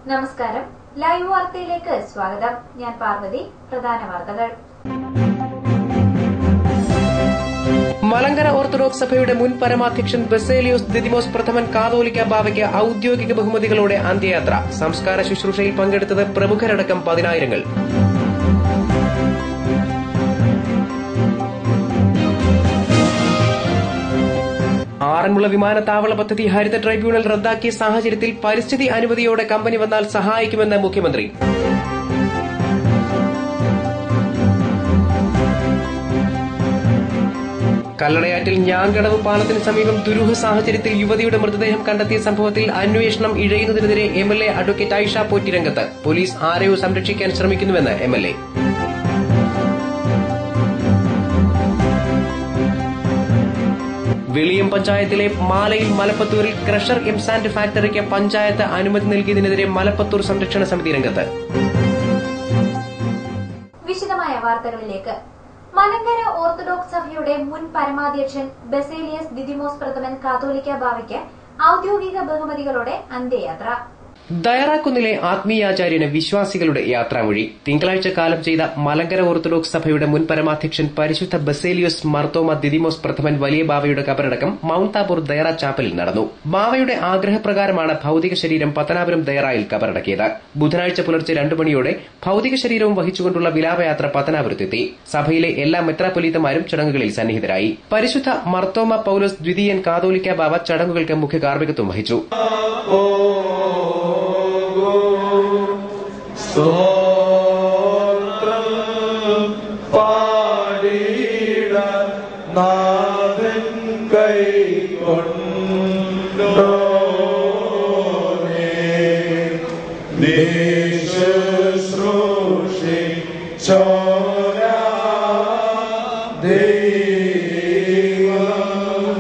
നമസ്കാരം ലൈവ് വാർത്തയിലേക്ക് സ്വാഗതം ഞാൻ പാർവതി പ്രധാന വാർത്തകൾ മലങ്കര ഓർത്തഡോക്സ് സഭയുടെ മുൻ പരമാധ്യക്ഷൻ ബസേലിയോസ് ദിദിമോസ് പ്രഥമൻ കാതോലിക്ക ബാവയ്ക്ക് ഔദ്യോഗിക ബഹുമതികളോടെ അന്ത്യയാത്ര സംസ്കാര ശുശ്രൂഷയിൽ പങ്കെടുത്തത് പ്രമുഖരടക്കം പതിനായിരങ്ങൾ ആറന്മുള വിമാനത്താവള പദ്ധതി ഹരിത ട്രൈബ്യൂണൽ റദ്ദാക്കിയ സാഹചര്യത്തിൽ പരിസ്ഥിതി അനുമതിയോടെ കമ്പനി വന്നാൽ സഹായിക്കുമെന്ന് മുഖ്യമന്ത്രി കല്ലടയാറ്റിൽ ഞാങ്കടവ് പാലത്തിന് സമീപം ദുരൂഹ സാഹചര്യത്തിൽ യുവതിയുടെ മൃതദേഹം കണ്ടെത്തിയ സംഭവത്തിൽ അന്വേഷണം ഇഴയുന്നതിനെതിരെ M L A advocate Aisha Potti രംഗത്ത് പോലീസ് ആരെയോ സംരക്ഷിക്കാൻ ശ്രമിക്കുന്നുവെന്ന് എം എൽ എ വെളിയം പഞ്ചായത്തിലെ മാലയിൽ മലപ്പത്തൂരിൽ ക്രഷർ എംസാൻഡ് ഫാക്ടറിക്ക് പഞ്ചായത്ത് അനുമതി നൽകിയതിനെതിരെ മലപ്പത്തൂർ സംരക്ഷണ സമിതി രംഗത്ത് വിശദമായ വാർത്തകളിലേക്ക് മലങ്കര ഓർത്തഡോക്സ് സഭയുടെ മുൻ പരമാധ്യക്ഷൻ ബസേലിയസ് ദിദിമോസ് പ്രഥമൻ കാതോലിക്ക ബാവയ്ക്ക് ഔദ്യോഗിക ബഹുമതികളോടെ അന്ത്യയാത്ര ദയറാക്കുന്നിലെ ആത്മീയാചാര്യന് വിശ്വാസികളുടെ യാത്രാമൊഴി തിങ്കളാഴ്ച കാലം ചെയ്ത മലങ്കര ഓർത്തഡോക്സ് സഭയുടെ മുൻ പരമാധ്യക്ഷൻ പരിശുദ്ധ ബസേലിയോസ് മർത്തോമ ദിദിമോസ് പ്രഥമൻ വലിയ ബാവയുടെ കബറടക്കം മൌണ്ട് താബൂർ ദയറ ചാപ്പലിൽ നടന്നു ബാവയുടെ ആഗ്രഹപ്രകാരമാണ് ഭൌതിക ശരീരം പത്തനാപുരം ദയറായിൽ കബറടക്കിയത് ബുധനാഴ്ച പുലർച്ചെ രണ്ടു മണിയോടെ ഭൌതിക ശരീരവും വഹിച്ചുകൊണ്ടുള്ള വിലാപയാത്ര പത്തനാപുരത്തെത്തി സഭയിലെ എല്ലാ മെത്രാപൊലീത്തമാരും ചടങ്ങുകളിൽ സന്നിഹിതരായി പരിശുദ്ധ മർത്തോമ പൌലോസ് ദ്വിതീയൻ കാതോലിക്ക ബാവ ചടങ്ങുകൾക്ക് മുഖ്യ കാർമ്മികത്വം വഹിച്ചു സ്തോത്രം പാടിട നാഥൻ കൈ കൊണ്ടോനേ ദേശശ്രൂഷി ചോര ദൈവം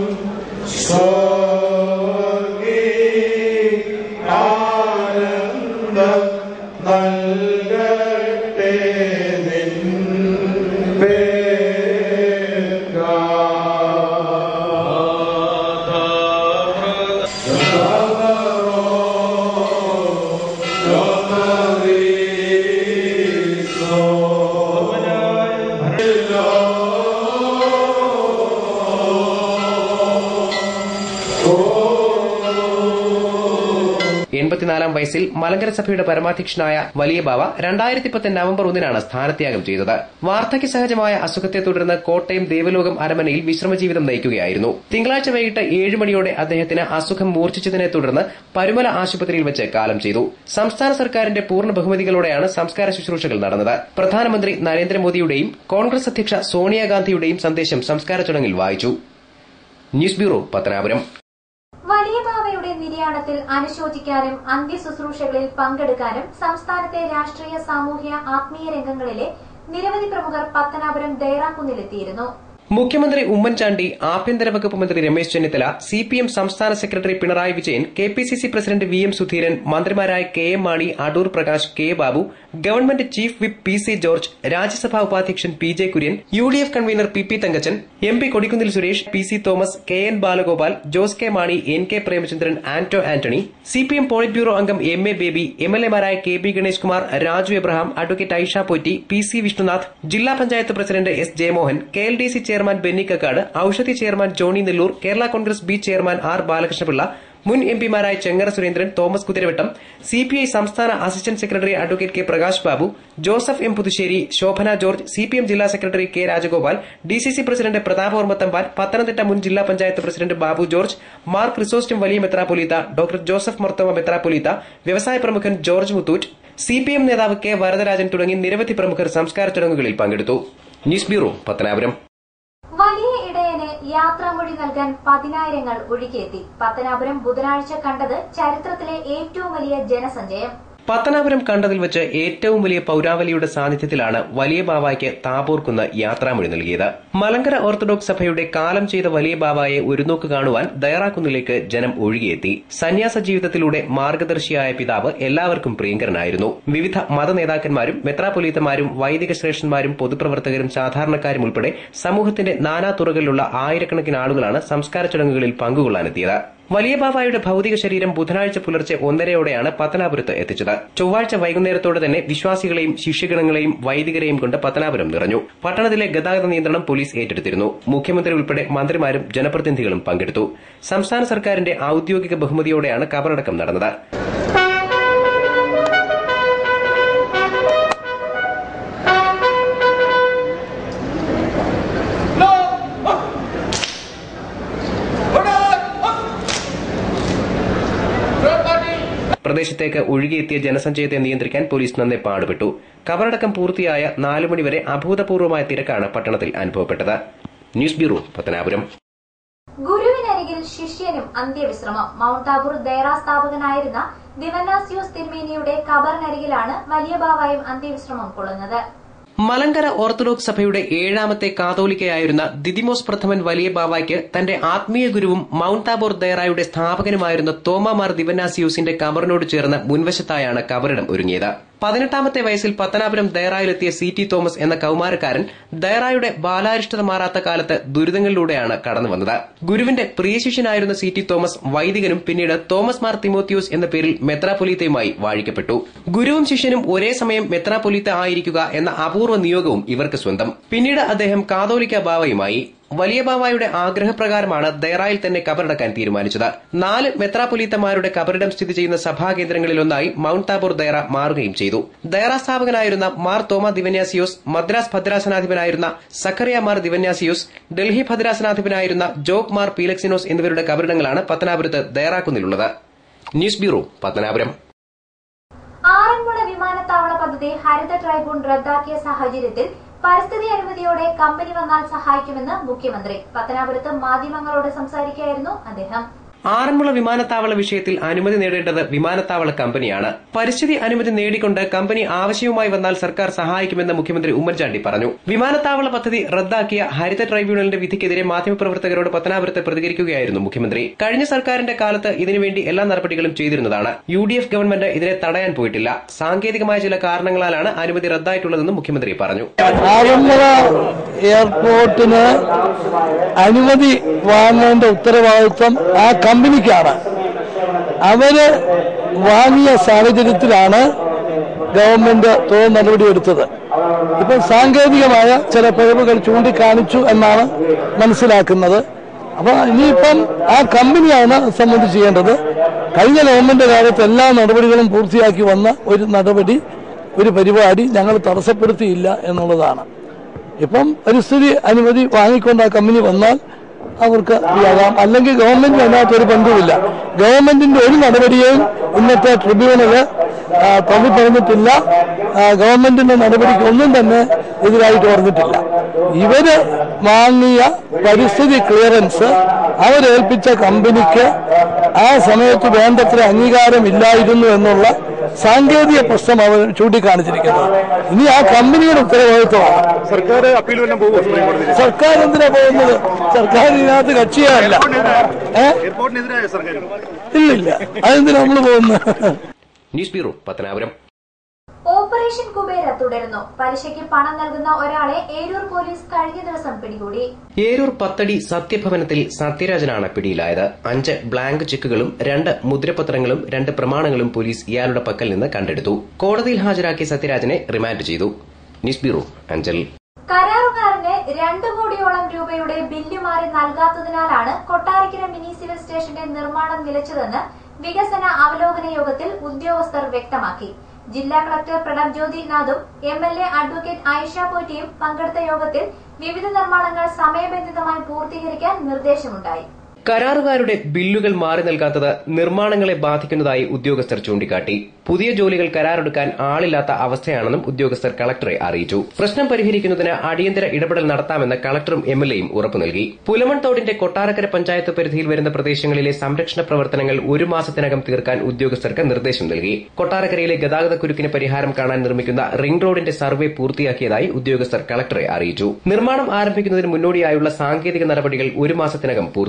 സ്വർഗീ ആനന്ദം നൽകട്ടെ നിൻ എൺപത്തിനാലാം വയസ്സിൽ മലങ്കര സഭയുടെ പരമാധ്യക്ഷനായ വലിയ ബാവ രണ്ടായിരത്തി പത്ത് നവംബർ ഒന്നിനാണ് സ്ഥാനത്യാഗം ചെയ്തത് വാർദ്ധക്യ സഹജമായ അസുഖത്തെ തുടർന്ന് കോട്ടയം ദേവലോകം അരമനയിൽ വിശ്രമജീവിതം നയിക്കുകയായിരുന്നു തിങ്കളാഴ്ച വൈകിട്ട് ഏഴ് മണിയോടെ അദ്ദേഹത്തിന് അസുഖം മൂർച്ഛിച്ചതിനെ തുടർന്ന് പരുമല ആശുപത്രിയിൽ വെച്ച് കാലം ചെയ്തു സംസ്ഥാന സർക്കാരിന്റെ പൂർണ്ണ ബഹുമതികളോടെയാണ് സംസ്കാര ശുശ്രൂഷകൾ നടന്നത് പ്രധാനമന്ത്രി നരേന്ദ്രമോദിയുടെയും കോൺഗ്രസ് അധ്യക്ഷ സോണിയാഗാന്ധിയുടെയും സന്ദേശം സംസ്കാര ചടങ്ങിൽ വായിച്ചു ന്യൂസ് ബ്യൂറോ പത്തനാപുരം വലിയ ബാവയുടെ നിര്യാണത്തിൽ അനുശോചിക്കാനും അന്ത്യശുശ്രൂഷകളിൽ പങ്കെടുക്കാനും സംസ്ഥാനത്തെ രാഷ്ട്രീയ സാമൂഹ്യ ആത്മീയ രംഗങ്ങളിലെ നിരവധി പ്രമുഖർ പത്തനാപുരം ദയറാക്കുന്നിലെത്തിയിരുന്നു മുഖ്യമന്ത്രി ഉമ്മൻചാണ്ടി ആഭ്യന്തര വകുപ്പ് മന്ത്രി Ramesh Chennithala C P M സംസ്ഥാന secretary Pinarayi Vijayan K P C C president V M Sudheeran മന്ത്രിമാരായ K M Mani Adoor Prakash K Babu government chief whip P C George Rajya Sabha ഉപാധ്യക്ഷൻ P J Kurian U D F convener P P Thankachan M P Kodikunnil Suresh P C Thomas K N Balagopal Jose K Mani N K Premachandran Anto Antony C P M polit bureau അംഗം M A Baby M L എമാരായ K B Ganesh Kumar Raju Abraham advocate Aisha Potti P C Vishnunath ജില്ലാ panchayat president S Jayamohan K L D C chairman Benny Kakkad Oushadhi chairman Johnny Nellore Kerala Congress B chairman R Balakrishna Pillai മുൻ M പിമാരായ Chengara Surendran Thomas Kuthiravattam C P I സംസ്ഥാന assistant secretary advocate K Prakash Babu Joseph M Puthussery Shobhana George C P M ജില്ലാ secretary K Rajagopal D C C president Prathap Ormathampan Pathanamthitta മുൻ ജില്ലാ panchayat president Babu George Mar Chrysostom വലിയ മെത്രാപൊലീത്ത doctor Joseph Marthoma മെത്രാപൊലീത്ത വ്യവസായ പ്രമുഖൻ George Muthoot C P M നേതാവ് കെ വരദരാജൻ തുടങ്ങി നിരവധി പ്രമുഖർ സംസ്കാര ചടങ്ങുകളിൽ പങ്കെടുത്തു ന്യൂസ് ബ്യൂറോ പത്തനാപുരം വലിയ ഇടയന് യാത്രാമൊഴി നൽകാൻ പതിനായിരങ്ങൾ ഒഴുകിയെത്തി പത്തനാപുരം ബുധനാഴ്ച കണ്ടത് ചരിത്രത്തിലെ ഏറ്റവും വലിയ ജനസഞ്ചയം പത്തനാപുരം കണ്ടതിൽ വെച്ച് ഏറ്റവും വലിയ പൌരാവലിയുടെ സാന്നിധ്യത്തിലാണ് വലിയ ബാവായ്ക്ക് താപൂർക്കുന്ന് യാത്രാമൊഴി നൽകിയത് മലങ്കര ഓർത്തഡോക്സ് സഭയുടെ കാലം ചെയ്ത വലിയ ബാവായെ ഒരു നോക്ക് കാണുവാൻ ദയറാക്കുന്നിലേക്ക് ജനം ഒഴുകിയെത്തി സന്യാസ ജീവിതത്തിലൂടെ മാർഗദർശിയായ പിതാവ് എല്ലാവർക്കും പ്രിയങ്കരനായിരുന്നു വിവിധ മതനേതാക്കന്മാരും മെത്രാപൊലീത്തമാരും വൈദിക ശ്രേഷ്ഠന്മാരും പൊതുപ്രവർത്തകരും സാധാരണക്കാരും ഉൾപ്പെടെ സമൂഹത്തിന്റെ നാനാ തുറകളിലുള്ള ആയിരക്കണക്കിന് ആളുകളാണ് സംസ്കാര ചടങ്ങുകളിൽ പങ്കുകൊള്ളാനെത്തിയത് വലിയ ബാവായുടെ ഭൌതിക ശരീരം ബുധനാഴ്ച പുലർച്ചെ ഒന്നരയോടെയാണ് പത്തനാപുരത്ത് എത്തിച്ചത് ചൊവ്വാഴ്ച വൈകുന്നേരത്തോടെ തന്നെ വിശ്വാസികളെയും ശിഷ്യഗണങ്ങളെയും വൈദികരെയും കൊണ്ട് പത്തനാപുരം നിറഞ്ഞു പട്ടണത്തിലെ ഗതാഗത നിയന്ത്രണം പോലീസ് ഏറ്റെടുത്തിരുന്നു മുഖ്യമന്ത്രി ഉൾപ്പെടെ മന്ത്രിമാരും ജനപ്രതിനിധികളും പങ്കെടുത്തു സംസ്ഥാന സർക്കാരിന്റെ ഔദ്യോഗിക ബഹുമതിയോടെയാണ് കബറടക്കം നടന്നത് പ്രദേശത്തേക്ക് ഒഴുകിയെത്തിയ ജനസഞ്ചയത്തെ നിയന്ത്രിക്കാൻ പോലീസ് നന്നെ പാടുപെട്ടു കബറടക്കം പൂർത്തിയായ നാലു മണിവരെ അഭൂതപൂർവമായ തിരക്കാണ് പട്ടണത്തിൽ അനുഭവപ്പെട്ടത് ന്യൂസ് ബ്യൂറോ പത്തനാപുരം ഗുരുവിനരികിൽ ശിഷ്യനും അന്ത്യവിശ്രമം മൗണ്ട് ആബൂർ ദൈറ സ്ഥാപകനായിരുന്ന ദിവനാസ്യൂസ് തിരുമേനിയുടെ കബറിനരികിലാണ് വലിയ ബാവായും അന്ത്യവിശ്രമം കൊള്ളുന്നത് മലങ്കര ഓർത്തഡോക്സ് സഭയുടെ ഏഴാമത്തെ കാതോലിക്കയായിരുന്ന ദിദിമോസ് പ്രഥമൻ വലിയ ബാവായ്ക്ക് തന്റെ ആത്മീയ ഗുരുവും മൌണ്ട് താബോർ ദയറായുടെ സ്ഥാപകനുമായിരുന്ന തോമാമാർ ദിവനാസിയൂസിന്റെ കബറിനോട് ചേർന്ന് മുൻവശത്തായാണ് കബറിടം ഒരുങ്ങിയത് പതിനെട്ടാമത്തെ വയസ്സിൽ പത്തനാപുരം ദയറായിലെത്തിയ സി ടി തോമസ് എന്ന കൌമാരക്കാരൻ ദയറായുടെ ബാലാരിഷ്ടത മാറാത്ത കാലത്ത് ദുരിതങ്ങളിലൂടെയാണ് കടന്നുവന്നത് ഗുരുവിന്റെ പ്രിയ ശിഷ്യനായിരുന്ന സി ടി തോമസ് വൈദികനും പിന്നീട് തോമസ് മാർ തിമോത്തിയോസ് എന്ന പേരിൽ മെത്രാപൊലീത്തയുമായി വാഴിക്കപ്പെട്ടു ഗുരുവും ശിഷ്യനും ഒരേ സമയം മെത്രാപൊലീത്ത ആയിരിക്കുക എന്ന അപൂർവ നിയോഗവും ഇവർക്ക് സ്വന്തം പിന്നീട് അദ്ദേഹം കാതോലിക്ക ബാവയുമായി വലിയ ബാവായുടെ ആഗ്രഹപ്രകാരമാണ് ദയറായിൽ തന്നെ കബറടക്കാൻ തീരുമാനിച്ചത് നാല് മെത്രാപൊലീത്തമാരുടെ കബറിടം സ്ഥിതി ചെയ്യുന്ന സഭാകേന്ദ്രങ്ങളിലൊന്നായി മൌണ്ട് താബോർ ദയറ മാറുകയും ചെയ്തു ദയറ സ്ഥാപകനായിരുന്ന മാർ തോമ ദിവന്യാസിയോസ് മദ്രാസ് ഭദ്രാസനാധിപനായിരുന്ന സക്കറിയ മാർ ദിവന്യാസിയോസ് ഡൽഹി ഭദ്രാസനാധിപനായിരുന്ന ജോബ് മാർ പീലക്സിനോസ് എന്നിവരുടെ കബറിടങ്ങളാണ് പത്തനാപുരത്ത് ദയറാക്കുന്നിലുള്ളത് ന്യൂസ് ബ്യൂറോ പത്തനാപുരം ആറന്മുള വിമാനത്താവള പദ്ധതി ഹരിത ട്രൈബ്യൂൺ റദ്ദാക്കിയ സാഹചര്യത്തിൽ പരിസ്ഥിതി അനുമതിയോടെ കമ്പനി വന്നാൽ സഹായിക്കുമെന്ന് മുഖ്യമന്ത്രി പത്തനാപുരത്ത് മാധ്യമങ്ങളോട് സംസാരിക്കുകയായിരുന്നു അദ്ദേഹം ആറന്മുള വിമാനത്താവള വിഷയത്തിൽ അനുമതി നേടേണ്ടത് വിമാനത്താവള കമ്പനിയാണ് പരിസ്ഥിതി അനുമതി നേടിക്കൊണ്ട് കമ്പനി ആവശ്യവുമായി വന്നാൽ സർക്കാർ സഹായിക്കുമെന്ന് മുഖ്യമന്ത്രി ഉമ്മൻചാണ്ടി പറഞ്ഞു വിമാനത്താവള പദ്ധതി റദ്ദാക്കിയ ഹരിത ട്രൈബ്യൂണലിന്റെ വിധിക്കെതിരെ മാധ്യമപ്രവർത്തകരോട് പത്തനാപുരത്ത് പ്രതികരിക്കുകയായിരുന്നു മുഖ്യമന്ത്രി കഴിഞ്ഞ സർക്കാരിന്റെ കാലത്ത് ഇതിനുവേണ്ടി എല്ലാ നടപടികളും ചെയ്തിരുന്നതാണ് യു ഡി എഫ് ഗവൺമെന്റ് ഇതിനെ തടയാൻ പോയിട്ടില്ല സാങ്കേതികമായ ചില കാരണങ്ങളാലാണ് അനുമതി റദ്ദായിട്ടുള്ളതെന്നും മുഖ്യമന്ത്രി പറഞ്ഞു ആറന്മുള എയർപോർട്ടിന് അനുമതി വാങ്ങേണ്ട ഉത്തരവാദിത്വം ആ കമ്പനിക്കാണ് അവര് വാങ്ങിയ സാഹചര്യത്തിലാണ് ഗവൺമെന്റ് തുടർ നടപടിയെടുത്തത് ഇപ്പം സാങ്കേതികമായ ചില പിഴവുകൾ ചൂണ്ടിക്കാണിച്ചു എന്നാണ് മനസ്സിലാക്കുന്നത് അപ്പൊ ഇനിയിപ്പം ആ കമ്പനിയാണ് സംബന്ധിച്ച് ചെയ്യേണ്ടത് കഴിഞ്ഞ ഗവൺമെന്റ് കാലത്ത് എല്ലാ നടപടികളും പൂർത്തിയാക്കി വന്ന ഒരു നടപടി ഒരു പരിപാടി ഞങ്ങൾ തടസ്സപ്പെടുത്തിയില്ല എന്നുള്ളതാണ് ഇപ്പം പരിസ്ഥിതി അനുമതി വാങ്ങിക്കൊണ്ട് ആ കമ്പനി വന്നാൽ അവർക്ക് ഇതാകാം അല്ലെങ്കിൽ ഗവൺമെന്റിന് അതിനകത്ത് ഒരു ബന്ധവുമില്ല ഗവൺമെന്റിന്റെ ഒരു നടപടിയെയും ഇന്നത്തെ ട്രിബ്യൂണല് ആ, തള്ളി പറഞ്ഞിട്ടില്ല ആ, ഗവൺമെന്റിന്റെ നടപടിക്ക് ഒന്നും തന്നെ എതിരായിട്ട് പറഞ്ഞിട്ടില്ല ഇവര് വാങ്ങിയ പരിസ്ഥിതി ക്ലിയറൻസ് അവരേൽപ്പിച്ച കമ്പനിക്ക് ആ സമയത്ത് വേണ്ടത്ര അംഗീകാരമില്ലായിരുന്നു എന്നുള്ള സാങ്കേതിക പ്രശ്നം അവർ ചൂണ്ടിക്കാണിച്ചിരിക്കുന്നത് ഇനി ആ കമ്പനിയുടെ ഉത്തരവാദിത്വമാണ് സർക്കാർ അപ്പീൽ വല്ലതും പോകുമോ സുപ്രീം കോടതിയിൽ സർക്കാർ എന്തിനാ പോകുന്നത് സർക്കാർ ഇതിനകത്ത് കക്ഷിയല്ല ഏ എയർപോർട്ടിനെതിരായ സർക്കാർ ഇല്ലില്ല അതെന്തിനാ നമ്മൾ പോകുന്നത് news bureau Pathanapuram operation Kubera തുടരുന്നു പലിശയ്ക്ക് പണം നൽകുന്ന ഒരാളെ ഏരൂർ പോലീസ് കഴിഞ്ഞ ദിവസം പിടികൂടി ഏരൂർ പത്തടി സത്യഭവനത്തിൽ സത്യരാജനാണ് പിടിയിലായത് അഞ്ച് ബ്ലാങ്ക് ചെക്കുകളും രണ്ട് മുദ്രപത്രങ്ങളും രണ്ട് പ്രമാണങ്ങളും പോലീസ് ഇയാളുടെ പക്കൽ നിന്ന് കണ്ടെടുത്തു കോടതിയിൽ ഹാജരാക്കിയ സത്യരാജനെ റിമാൻഡ് ചെയ്തു ന്യൂസ് ബ്യൂറോ അഞ്ചൽ കരാറുകാരന് രണ്ടു കോടിയോളം രൂപയുടെ ബില്ല് മാറി നൽകാത്തതിനാലാണ് കൊട്ടാരക്കര മിനി സിവിൽ സ്റ്റേഷന്റെ നിർമ്മാണം നിലച്ചതെന്ന് വികസന അവലോകന യോഗത്തിൽ ഉദ്യോഗസ്ഥർ വ്യക്തമാക്കി ജില്ലാ കളക്ടർ പ്രണബ് ജ്യോതി നാഥും M L A advocate Aisha പോറ്റിയും പങ്കെടുത്ത യോഗത്തിൽ വിവിധ നിർമ്മാണങ്ങൾ സമയബന്ധിതമായി പൂർത്തീകരിക്കാൻ നിർദ്ദേശമുണ്ടായി കരാറുകാരുടെ ബില്ലുകൾ മാറി നൽകാത്തത് നിർമ്മാണങ്ങളെ ബാധിക്കുന്നതായി ഉദ്യോഗസ്ഥർ ചൂണ്ടിക്കാട്ടി പുതിയ ജോലികൾ കരാറെടുക്കാൻ ആളില്ലാത്ത അവസ്ഥയാണെന്നും ഉദ്യോഗസ്ഥർ കളക്ടറെ അറിയിച്ചു പ്രശ്നം പരിഹരിക്കുന്നതിന് അടിയന്തര ഇടപെടൽ നടത്താമെന്ന് കളക്ടറും എം എൽ എയും ഉറപ്പു നൽകി പുലമൺ തോടിന്റെ കൊട്ടാരക്കര പഞ്ചായത്ത് പരിധിയിൽ വരുന്ന പ്രദേശങ്ങളിലെ സംരക്ഷണ പ്രവർത്തനങ്ങൾ ഒരു മാസത്തിനകം തീർക്കാൻ ഉദ്യോഗസ്ഥർക്ക് നിർദ്ദേശം നൽകി കൊട്ടാരക്കരയിലെ ഗതാഗത കുരുക്കിന് പരിഹാരം കാണാൻ നിർമ്മിക്കുന്ന റിംഗ് റോഡിന്റെ സർവേ പൂർത്തിയാക്കിയതായി ഉദ്യോഗസ്ഥർ കളക്ടറെ അറിയിച്ചു നിർമ്മാണം ആരംഭിക്കുന്നതിന് മുന്നോടിയായുള്ള സാങ്കേതിക നടപടികൾ ഒരു മാസത്തിനകം പൂർത്തിയാക്കും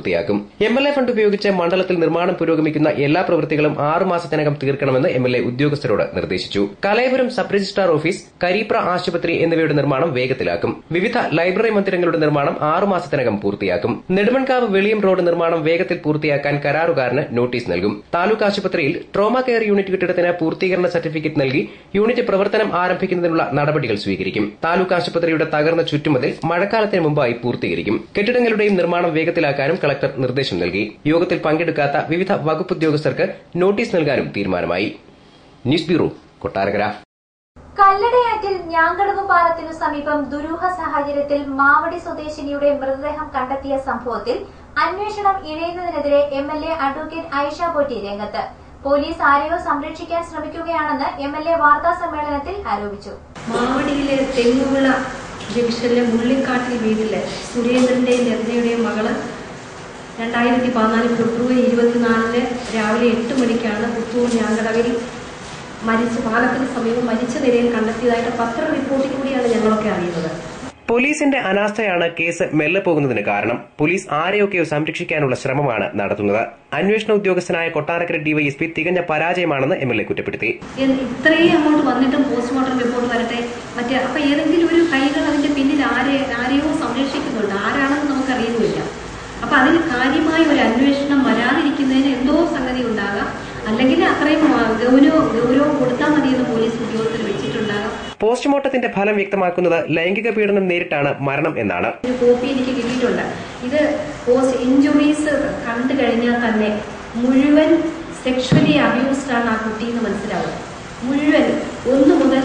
എം എൽ എ ഫണ്ട് ഉപയോഗിച്ച് മണ്ഡലത്തിൽ നിർമ്മാണം പുരോഗമിക്കുന്ന എല്ലാ പ്രവൃത്തികളും ആറു മാസത്തിനകം തീർക്കണമെന്ന് എം എൽ എ ഉദ്യോഗസ്ഥരോട് നിർദ്ദേശിച്ചു Kalayapuram sub registrar office Karipra ആശുപത്രി എന്നിവയുടെ നിർമ്മാണം വേഗത്തിലാക്കും വിവിധ ലൈബ്രറി മന്ദിരങ്ങളുടെ നിർമ്മാണം ആറു മാസത്തിനകം പൂർത്തിയാക്കും നെടുമൺകാവ് വെളിയം റോഡ് നിർമ്മാണം വേഗത്തിൽ പൂർത്തിയാക്കാൻ കരാറുകാരന് നോട്ടീസ് നൽകും താലൂക്ക് ആശുപത്രിയിൽ ട്രോമ കെയർ യൂണിറ്റ് കെട്ടിടത്തിന് പൂർത്തീകരണ സർട്ടിഫിക്കറ്റ് നൽകി യൂണിറ്റ് പ്രവർത്തനം ആരംഭിക്കുന്നതിനുള്ള നടപടികൾ സ്വീകരിക്കും താലൂക്ക് ആശുപത്രിയുടെ തകർന്ന ചുറ്റുമതിൽ മഴക്കാലത്തിന് മുമ്പായി പൂർത്തീകരിക്കും കെട്ടിടങ്ങളുടെയും നിർമ്മാണം വേഗത്തിലാക്കാനും കളക്ടർ നിർദ്ദേശം നൽകി യോഗത്തിൽ പങ്കെടുക്കാത്ത വിവിധ വകുപ്പ് ഉദ്യോഗസ്ഥർക്ക് നോട്ടീസ് നൽകാനും തീരുമാനമായി ന്യൂസ് ബ്യൂറോ കൊട്ടാരക്കര കല്ലടയാറ്റിൽ ഞാങ്കടവ് പാലത്തിനു സമീപം ദുരൂഹ സാഹചര്യത്തിൽ മാവടി സ്വദേശിനിയുടെ മൃതദേഹം കണ്ടെത്തിയ സംഭവത്തിൽ അന്വേഷണം ഇഴയുന്നതിനെതിരെ M L A advocate Aisha Potti രംഗത്ത് പോലീസ് ആരെയോ സംരക്ഷിക്കാൻ ശ്രമിക്കുകയാണെന്ന് എം എൽ എ വാർത്താ സമ്മേളനത്തിൽ ആരോപിച്ചു മാവടിയിലെ തെങ്ങുവിള ജംഗ്ഷനിലെ മുള്ളിക്കാട്ടിൽ വീട്ടിലെ സുരേന്ദ്രന്റെയും രത്നയുടെയും മകള് രണ്ടായിരത്തി പതിനാല് ഫെബ്രുവരി ഇരുപത്തിനാലിന് രാവിലെ എട്ട് മണിക്കാണ് പുത്തൂർ ഞാങ്കടവിൽ മരിച്ച പാലത്തിന് സമീപം മരിച്ച നിലയിൽ കണ്ടെത്തിയതായിട്ട് പത്ര റിപ്പോർട്ടിലൂടെയാണ് ഞങ്ങളൊക്കെ അറിയുന്നത് പോലീസിന്റെ അനാസ്ഥയാണ് കേസ് മെല്ലെ പോകുന്നതിന് കാരണം പോലീസ് ആരെയൊക്കെയോ സംരക്ഷിക്കാനുള്ള ശ്രമമാണ് നടത്തുന്നത് അന്വേഷണ ഉദ്യോഗസ്ഥനായ കൊട്ടാരക്കര ഡിവൈഎസ്പി തികഞ്ഞ പരാജയമാണെന്ന് എം എൽ എ കുറ്റപ്പെടുത്തി എന്ന് ഇത്രയും അങ്ങോട്ട് വന്നിട്ടും പോസ്റ്റ്മോർട്ടം റിപ്പോർട്ട് വരട്ടെ മറ്റേ അപ്പൊ ഏതെങ്കിലും ഒരു കൈകൾ അതിന്റെ പിന്നിൽ ആരെ ആരെയോ സംരക്ഷിക്കുന്നുണ്ട് ആരാണെന്ന് നമുക്ക് അറിയുന്നില്ല അപ്പൊ അതിൽ കാര്യമായ ഒരു അന്വേഷണം വരാതിരിക്കുന്നതിന് എന്തോ സംഗതി ഉണ്ടാകാം അല്ലെങ്കിൽ അത്രയും ആ, ഗൗരവം ഗൗരവം കൊടുത്താൽ മതിയെന്ന് പോലീസ് ഉദ്യോഗസ്ഥർ വെച്ചിട്ടുണ്ടാകാം പോസ്റ്റ്മോർട്ടത്തിന്റെ ഫലം വ്യക്തമാക്കുന്നത് ലൈംഗിക പീഡനം നേരിട്ടാണ് മരണം എന്നാണ് ഒരു കോപ്പി എനിക്ക് കിട്ടിയിട്ടുണ്ട് ഇത് പോസ്റ്റ് ഇഞ്ചുറീസ് കണ്ടു കഴിഞ്ഞാൽ തന്നെ മുഴുവൻ സെക്ഷലി അബ്യൂസ്ഡ് ആണ് ആ കുട്ടി എന്ന് മനസ്സിലാവും മുഴുവൻ ഒന്ന് മുതൽ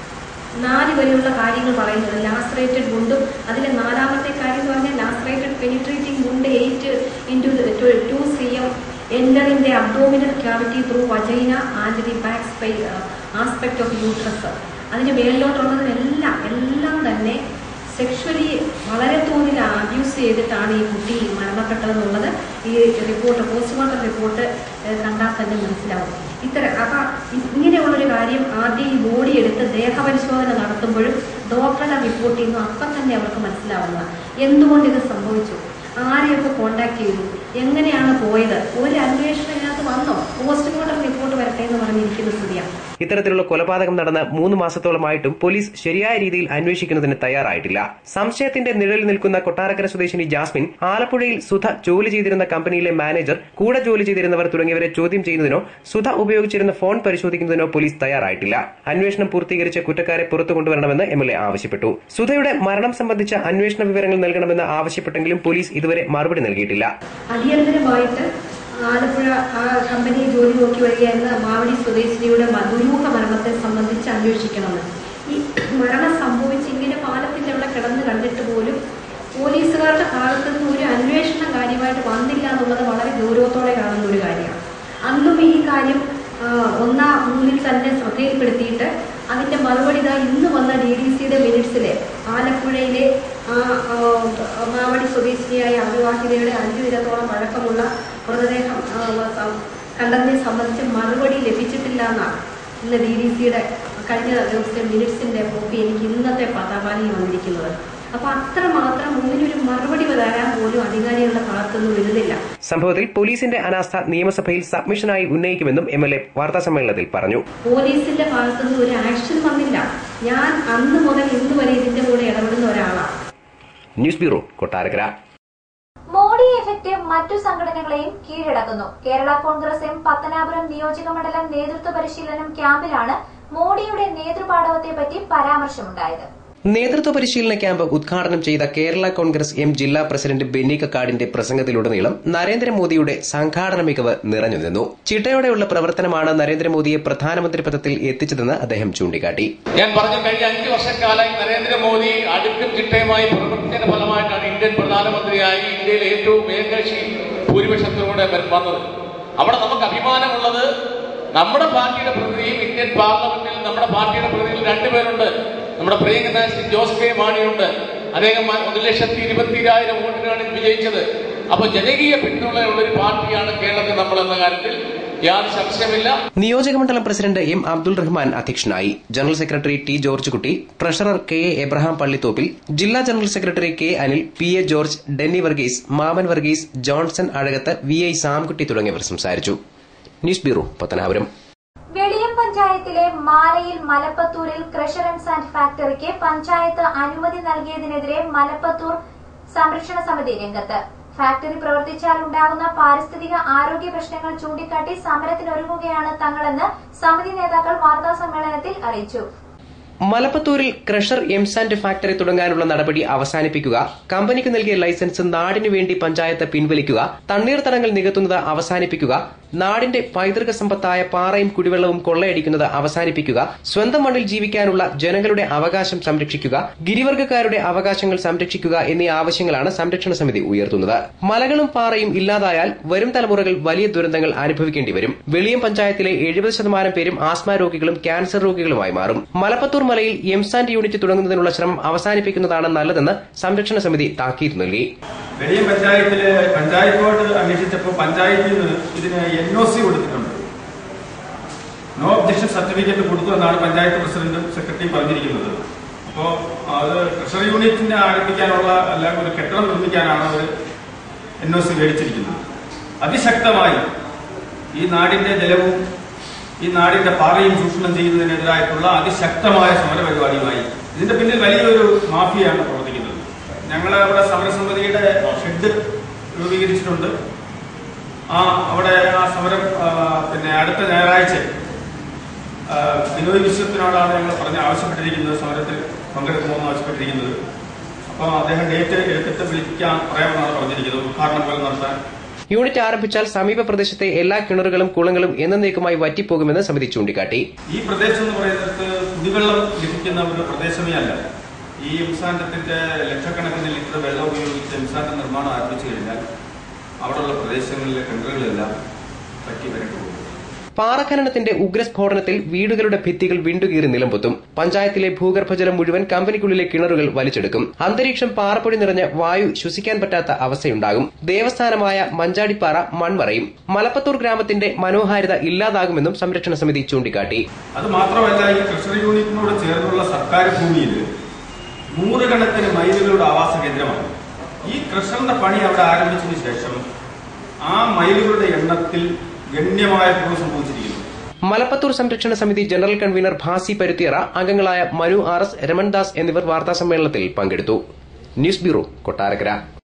നാല് വരെയുള്ള കാര്യങ്ങൾ പറയുന്നത് ലാസ്ട്രേറ്റഡ് വുണ്ടും അതിലെ നാലാമത്തെ കാര്യം എന്ന് പറഞ്ഞാൽ lacerated penetrating wound eight into two C M എൻ്ററിൻ്റെ abdominal cavity through vagina and the back aspect of uterus അതിന് മേളിലോട്ടുള്ളതിനെല്ലാം എല്ലാം തന്നെ സെക്ഷലി വളരെ തോതിൽ അബ്യൂസ് ചെയ്തിട്ടാണ് ഈ കുട്ടി മരണപ്പെട്ടതെന്നുള്ളത് ഈ റിപ്പോർട്ട് പോസ്റ്റ്മോർട്ടം റിപ്പോർട്ട് ഏഹ്, കണ്ടാൽ തന്നെ മനസ്സിലാവും ഇത്തരം അപ്പൊ ഇങ്ങനെയുള്ളൊരു കാര്യം ആദ്യം ഈ ബോഡി എടുത്ത് ദേഹപരിശോധന നടത്തുമ്പോഴും ഡോക്ടറുടെ റിപ്പോർട്ട് ചെയ്യുന്നു അപ്പം തന്നെ അവർക്ക് മനസ്സിലാവുന്നതാണ് എന്തുകൊണ്ട് ഇത് സംഭവിച്ചു ആരെയൊക്കെ കോണ്ടാക്ട് ചെയ്തു എങ്ങനെയാണ് പോയത് ഒരു അന്വേഷണം ഇതിനകത്ത് വന്നോ പോസ്റ്റ്മോർട്ടം റിപ്പോർട്ട് വരട്ടെ എന്ന് പറഞ്ഞിരിക്കുന്ന സ്ഥിതിയാണ് ഇത്തരത്തിലുള്ള കൊലപാതകം നടന്ന് മൂന്ന് മാസത്തോളമായിട്ടും പോലീസ് ശരിയായ രീതിയിൽ അന്വേഷിക്കുന്നതിന് തയ്യാറായിട്ടില്ല സംശയത്തിന്റെ നിഴലിൽ നിൽക്കുന്ന കൊട്ടാരക്കര സ്വദേശിനി ജാസ്മിൻ ആലപ്പുഴയിൽ സുധ ജോലി ചെയ്തിരുന്ന കമ്പനിയിലെ മാനേജർ കൂടെ ജോലി ചെയ്തിരുന്നവർ തുടങ്ങിയവരെ ചോദ്യം ചെയ്യുന്നതിനോ സുധ ഉപയോഗിച്ചിരുന്ന ഫോൺ പരിശോധിക്കുന്നതിനോ പോലീസ് തയ്യാറായിട്ടില്ല അന്വേഷണം പൂർത്തീകരിച്ച് കുറ്റക്കാരെ പുറത്തു കൊണ്ടുവരണമെന്ന് എം എൽ എ ആവശ്യപ്പെട്ടു സുധയുടെ മരണം സംബന്ധിച്ച അന്വേഷണ വിവരങ്ങൾ നൽകണമെന്ന് ആവശ്യപ്പെട്ടെങ്കിലും പോലീസ് ഇതുവരെ മറുപടി നൽകിയിട്ടില്ല അടിയന്തരമായിട്ട് ആലപ്പുഴ ആ കമ്പനി ജോലി നോക്കി വരികയായിരുന്ന മാവടി സ്വദേശിനിയുടെ മ- ദുരൂഹ മരണത്തെ സംബന്ധിച്ച് അന്വേഷിക്കണമെന്ന് ഈ മരണം സംഭവിച്ച് ഇങ്ങനെ പാലത്തിന്റെ അവിടെ കിടന്ന് കണ്ടിട്ട് പോലും പോലീസുകാരുടെ ഭാഗത്തു നിന്ന് ഒരു അന്വേഷണം കാര്യമായിട്ട് വന്നില്ല എന്നുള്ളത് വളരെ ഗൗരവത്തോടെ കാണുന്ന ഒരു കാര്യമാണ് അന്നും ഈ കാര്യം ആ, ഒന്നാം മൂന്നിൽ തന്നെ ശ്രദ്ധയിൽപ്പെടുത്തിയിട്ട് അതിന്റെ മറുപടി ഇതാ ഇന്ന് വന്ന ഡി ഡി സിയുടെ മിനിറ്റ്സിലെ ആലപ്പുഴയിലെ ആ, ആ, മാവടി സ്വദേശിനിയായ അവിവാഹിതയുടെ അഞ്ചു ദിനത്തോളം പഴക്കമുള്ള മൃതദേഹം ആ, സം- കണ്ടതിനെ സംബന്ധിച്ച് മറുപടി ലഭിച്ചിട്ടില്ല എന്നാണ് ഇന്ന് ഡി ഡി സിയുടെ കഴിഞ്ഞ ദിവസത്തെ മിനിറ്റ്സിന്റെ കോപ്പി എനിക്ക് ഇന്നത്തെ പതാപാലിൽ വന്നിരിക്കുന്നത് അപ്പൊ അത്രമാത്രം ഒന്നിനൊരു മറുപടി തരാൻ പോലും അധികാരികളുടെ ഭാഗത്തുനിന്ന് വരുന്നില്ല സംഭവത്തിൽ പോലീസിന്റെ അനാസ്ഥ നിയമസഭയിൽ സബ്മിഷനായി ഉന്നയിക്കുമെന്നും എം എൽ എ വാർത്താസമ്മേളനത്തിൽ പറഞ്ഞു പോലീസിന്റെ ഭാഗത്തുനിന്ന് ഒരു ആക്ഷൻ വന്നില്ല ഞാൻ അന്ന് മുതൽ ഇന്ന് വരെ ഇതിന്റെ കൂടെ ഇടപെടുന്ന ഒരാളാണ് news bureau Kottarakkara Modi effect മറ്റു സംഘടനകളെയും കീഴടക്കുന്നു കേരള കോൺഗ്രസ് എം പത്തനാപുരം നിയോജക മണ്ഡലം നേതൃത്വ പരിശീലനം ക്യാമ്പിലാണ് മോഡിയുടെ നേതൃപാടവത്തെപ്പറ്റി പരാമർശമുണ്ടായത് നേതൃത്വ പരിശീലന ക്യാമ്പ് ഉദ്ഘാടനം ചെയ്ത കേരള കോൺഗ്രസ് എം ജില്ലാ പ്രസിഡന്റ് ബെന്നി കക്കാടിന്റെ പ്രസംഗത്തിലുടനീളം നരേന്ദ്രമോദിയുടെ സംഘാടന മികവ് നിറഞ്ഞുനിന്നു ചിട്ടയോടെയുള്ള പ്രവർത്തനമാണ് നരേന്ദ്രമോദിയെ പ്രധാനമന്ത്രി പദത്തിൽ എത്തിച്ചതെന്ന് അദ്ദേഹം ചൂണ്ടിക്കാട്ടി ഞാൻ പറഞ്ഞു കഴിഞ്ഞ അഞ്ചു വർഷക്കാലമായി നരേന്ദ്രമോദി അടുക്കും ചിട്ടയുമായി പ്രവർത്തിച്ചതിന്റെ ഫലമായിട്ടാണ് ഇന്ത്യൻ പ്രധാനമന്ത്രിയായി ഇന്ത്യയിലെ ഏറ്റവും ഏകകക്ഷി ഭൂരിപക്ഷത്തിലൂടെ വര- വന്നത് അവിടെ നമുക്ക് അഭിമാനമുള്ളത് നമ്മുടെ പാർട്ടിയുടെ പ്രതിനിധിയും ഇന്ത്യൻ പാർലമെന്റിൽ നമ്മുടെ പാർട്ടിയുടെ പ്രതിനിധിയിൽ രണ്ടുപേരുണ്ട് നമ്മുടെ പ്രിയങ്കര ശ്രീ ജോസ് കെ മാണിയുണ്ട് അദ്ദേഹം മ- ഒരു ലക്ഷത്തി ഇരുപത്തിരായിരം വോട്ടിനാണ് വിജയിച്ചത് അപ്പൊ ജനകീയ പിന്തുണയുള്ള ഒരു പാർട്ടിയാണ് കേരളത്തിൽ നമ്മൾ എന്ന കാര്യത്തിൽ യാതൊരു സംശയമില്ല നിയോജകമണ്ഡലം പ്രസിഡന്റ് എം അബ്ദുൾ റഹ്മാൻ അധ്യക്ഷനായി general secretary T George Kutty treasurer K A Abraham Pallithoppil ജില്ലാ general secretary K Anil P A George Denny Varghese Mammen Varghese Johnson Azhakath V I Samkutty തുടങ്ങിയവർ സംസാരിച്ചു ന്യൂസ് ബ്യൂറോ പത്തനാപുരം വെളിയം പഞ്ചായത്തിലെ മാലയിൽ മലപ്പത്തൂരിൽ ക്രഷർ ആൻഡ് സാൻഡ് ഫാക്ടറിക്ക് പഞ്ചായത്ത് അനുമതി നൽകിയതിനെതിരെ മലപ്പത്തൂർ സംരക്ഷണ സമിതി രംഗത്ത് ഫാക്ടറി പ്രവർത്തിച്ചാൽ ഉണ്ടാകുന്ന പാരിസ്ഥിതിക ആരോഗ്യ പ്രശ്നങ്ങൾ ചൂണ്ടിക്കാട്ടി സമരത്തിനൊരുങ്ങുകയാണ് തങ്ങളെന്ന് സമിതി നേതാക്കൾ വാർത്താ സമ്മേളനത്തിൽ അറിയിച്ചു മലപ്പത്തൂരിൽ ക്രഷർ എംസാൻഡ് ഫാക്ടറി തുടങ്ങാനുള്ള നടപടി അവസാനിപ്പിക്കുക കമ്പനിക്ക് നൽകിയ ലൈസൻസ് നാടിനു വേണ്ടി പഞ്ചായത്ത് പിൻവലിക്കുക തണ്ണീർത്തടങ്ങൾ നികത്തുന്നത് അവസാനിപ്പിക്കുക നാടിന്റെ പൈതൃക സമ്പത്തായ പാറയും കുടിവെള്ളവും കൊള്ളയടിക്കുന്നത് അവസാനിപ്പിക്കുക സ്വന്തം മണ്ണിൽ ജീവിക്കാനുള്ള ജനങ്ങളുടെ അവകാശം സംരക്ഷിക്കുക ഗിരിവർഗക്കാരുടെ അവകാശങ്ങൾ സംരക്ഷിക്കുക എന്നീ ആവശ്യങ്ങളാണ് സംരക്ഷണ സമിതി ഉയർത്തുന്നത് മലകളും പാറയും ഇല്ലാതായാൽ വരും തലമുറകൾ വലിയ ദുരന്തങ്ങൾ അനുഭവിക്കേണ്ടി വരും വെളിയം പഞ്ചായത്തിലെ എഴുപത് ശതമാനം പേരും ആസ്മ രോഗികളും ക്യാൻസർ രോഗികളുമായി മാറും മലപ്പത്തൂർ മലയിൽ എംസാൻഡ് യൂണിറ്റ് തുടങ്ങുന്നതിനുള്ള ശ്രമം അവസാനിപ്പിക്കുന്നതാണ് നല്ലതെന്ന് സംരക്ഷണ സമിതി താക്കീത് നൽകി വെളിയം പഞ്ചായത്തില് പഞ്ചായത്ത് ബോർഡ് അന്വേഷിച്ചപ്പോൾ പഞ്ചായത്തിൽ നിന്ന് ഇതിന് എൻ ഒ സി കൊടുത്തിട്ടുണ്ട് നോ ഒബ്ജക്ഷൻ സർട്ടിഫിക്കറ്റ് കൊടുത്തു എന്നാണ് പഞ്ചായത്ത് പ്രസിഡന്റും സെക്രട്ടറിയും പറഞ്ഞിരിക്കുന്നത് അപ്പോൾ അത് ട്രഷറി യൂണിറ്റിനെ ആരംഭിക്കാനുള്ള അല്ല ഒരു കെട്ടിടം നിർമ്മിക്കാനാണ് അവർ എൻ ഒ സി മേടിച്ചിരിക്കുന്നത് അതിശക്തമായി ഈ നാടിന്റെ ജലവും ഈ നാടിന്റെ പാറയും ചൂഷണം ചെയ്യുന്നതിനെതിരായിട്ടുള്ള അതിശക്തമായ സമരപരിപാടിയുമായി ഇതിന്റെ പിന്നിൽ വലിയൊരു മാഫിയാണ് പ്രവർത്തിക്കുന്നത് ഞങ്ങൾ അവിടെ സമരസമിതിയുടെ ഷെഡ് രൂപീകരിച്ചിട്ടുണ്ട് ആ അവിടെ ആ സമരം ആ, പിന്നെ അടുത്ത ഞായറാഴ്ച ആ, ബിനോയ് വിശ്വത്തിനോടാണ് ഞങ്ങൾ പറഞ്ഞ് ആവശ്യപ്പെട്ടിരിക്കുന്നത് സമരത്തിൽ പങ്കെടുക്കുമെന്ന് ആവശ്യപ്പെട്ടിരിക്കുന്നത് അപ്പോൾ അദ്ദേഹം ഡേറ്റ് എടുത്തിട്ട് വിളിക്കാൻ പറയാമെന്നാണ് പറഞ്ഞിരിക്കുന്നത് ഉദ്ഘാടനം പോലെ നടത്താൻ യൂണിറ്റ് ആരംഭിച്ചാൽ സമീപ പ്രദേശത്തെ എല്ലാ കിണറുകളും കുളങ്ങളും എന്നേക്കുമായി വറ്റിപ്പോകുമെന്ന് സമിതി ചൂണ്ടിക്കാട്ടി ഈ പ്രദേശം എന്ന് പറയുന്നത് കുടിവെള്ളം ലഭിക്കുന്ന ഒരു പ്രദേശമേ അല്ല ഈ എംസാൻഡത്തിന്റെ ലക്ഷക്കണക്കിന് ലിറ്റർ വെള്ളം ഉപയോഗിച്ച് എംസാൻഡ് നിർമ്മാണം ആരംഭിച്ചു കഴിഞ്ഞാൽ അവിടെയുള്ള പ്രദേശങ്ങളിലെ കിണറുകളെല്ലാം പറ്റി വരട്ടു പോകും പാറഖനനത്തിന്റെ ഉഗ്രസ്ഫോടനത്തിൽ വീടുകളുടെ ഭിത്തികൾ വിണ്ടുകീറി നിലംപൊത്തും പഞ്ചായത്തിലെ ഭൂഗർഭജലം മുഴുവൻ കമ്പനിക്കുള്ളിലെ കിണറുകൾ വലിച്ചെടുക്കും അന്തരീക്ഷം പാറപ്പൊടി നിറഞ്ഞ വായു ശ്വസിക്കാൻ പറ്റാത്ത അവസ്ഥയുണ്ടാകും ദേവസ്ഥാനമായ മഞ്ചാടിപ്പാറ മൺമറയും മലപ്പത്തൂർ ഗ്രാമത്തിന്റെ മനോഹാരിത ഇല്ലാതാകുമെന്നും സംരക്ഷണ സമിതി ചൂണ്ടിക്കാട്ടി അത് മാത്രമല്ല ഈ ട്രഷറി യൂണിറ്റിനോട് ചേർന്നുള്ള സർക്കാർ ഭൂമിയിൽ നൂറുകണക്കിന് മൈലുകളുടെ ആവാസ കേന്ദ്രമാണ് ഈ ക്രഷറിന്റെ പണി അവിടെ ആരംഭിച്ചതിന് ശേഷം ആ മൈലുകളുടെ എണ്ണത്തിൽ ഗണ്യമായ കുറവ് സംഭവിച്ചിരിക്കുന്നു മലപ്പത്തൂർ സംരക്ഷണ സമിതി ജനറൽ കൺവീനർ ഭാസി പരുത്തിയറ അംഗങ്ങളായ മനു ആർ എസ് രമൺദാസ് എന്നിവർ വാർത്താസമ്മേളനത്തിൽ പങ്കെടുത്തു ന്യൂസ് ബ്യൂറോ കൊട്ടാരക്കര